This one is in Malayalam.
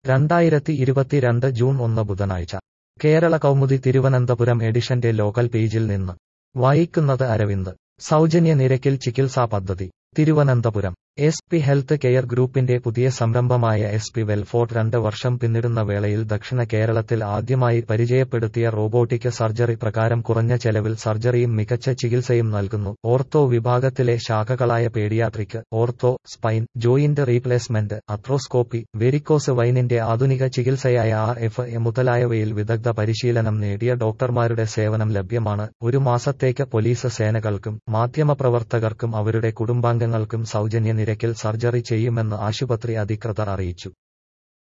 രണ്ടായിരത്തി ഇരുപത്തിരണ്ട് ജൂൺ ഒന്ന് ബുധനാഴ്ച കേരള കൗമുദി തിരുവനന്തപുരം എഡിഷന്റെ ലോക്കൽ പേജിൽ നിന്ന് വായിക്കുന്നത് അരവിന്ദ് സൗജന്യ നിരക്കിൽ ചികിത്സാ പദ്ധതി Thiruvananthapuram S P health care ഗ്രൂപ്പിന്റെ പുതിയ സംരംഭമായ എസ് പി വെൽഫോർട്ട് രണ്ട് വർഷം പിന്നിടുന്ന വേളയിൽ ദക്ഷിണ കേരളത്തിൽ ആദ്യമായി പരിചയപ്പെടുത്തിയ റോബോട്ടിക് സർജറി പ്രകാരം കുറഞ്ഞ ചെലവിൽ സർജറിയും മികച്ച ചികിത്സയും നൽകുന്നു ഓർത്തോ വിഭാഗത്തിലെ ശാഖകളായ paediatric ortho spine joint replacement arthroscopy varicose വൈനിന്റെ ആധുനിക ചികിത്സയായ ആർ എഫ് എ മുതലായവയിൽ വിദഗ്ധ പരിശീലനം നേടിയ ഡോക്ടർമാരുടെ സേവനം ലഭ്യമാണ് ഒരു മാസത്തേക്ക് പോലീസ് സേനകൾക്കും മാധ്യമപ്രവർത്തകർക്കും അവരുടെ കുടുംബാംഗങ്ങൾക്കും സൗജന്യ നിരക്കിൽ സർജറി ചെയ്യുമെന്ന് ആശുപത്രി അധികൃതർ അറിയിച്ചു